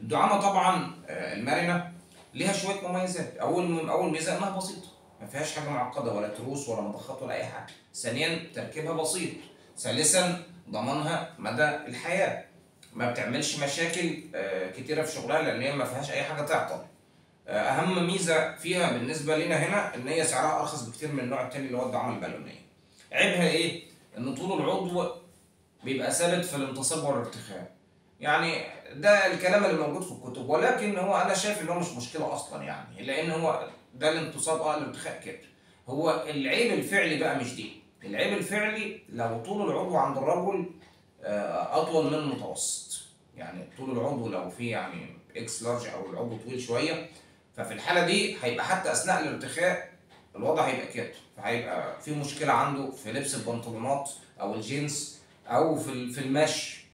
الدعامه طبعا آه، المرنه ليها شويه مميزات اول اول ميزه انها بسيطه ما فيهاش حاجه معقده ولا تروس ولا مضخات ولا اي حاجه ثانيا تركيبها بسيط ثالثا ضمانها مدى الحياه ما بتعملش مشاكل آه، كتيره في شغلها لان هي ما فيهاش اي حاجه تعطل آه، اهم ميزه فيها بالنسبه لنا هنا ان هي سعرها ارخص بكتير من النوع التاني اللي هو الدعامه البالونيه عيبها ايه ان طول العضو بيبقى ثابت في الانتصاب والارتخاء يعني ده الكلام اللي موجود في الكتب ولكن هو انا شايف ان هو مش مشكله اصلا يعني لان هو ده الانتصاب اه الارتخاء كده هو العيب الفعلي بقى مش دي العيب الفعلي لو طول العضو عند الرجل آه، اطول من المتوسط يعني طول العضو لو في يعني اكس لارج او العضو طويل شويه ففي الحاله دي هيبقى حتى اثناء الارتخاء الوضع هيبقى كده فهيبقى في مشكله عنده في لبس البنطلونات او الجينز او في ال- في المشي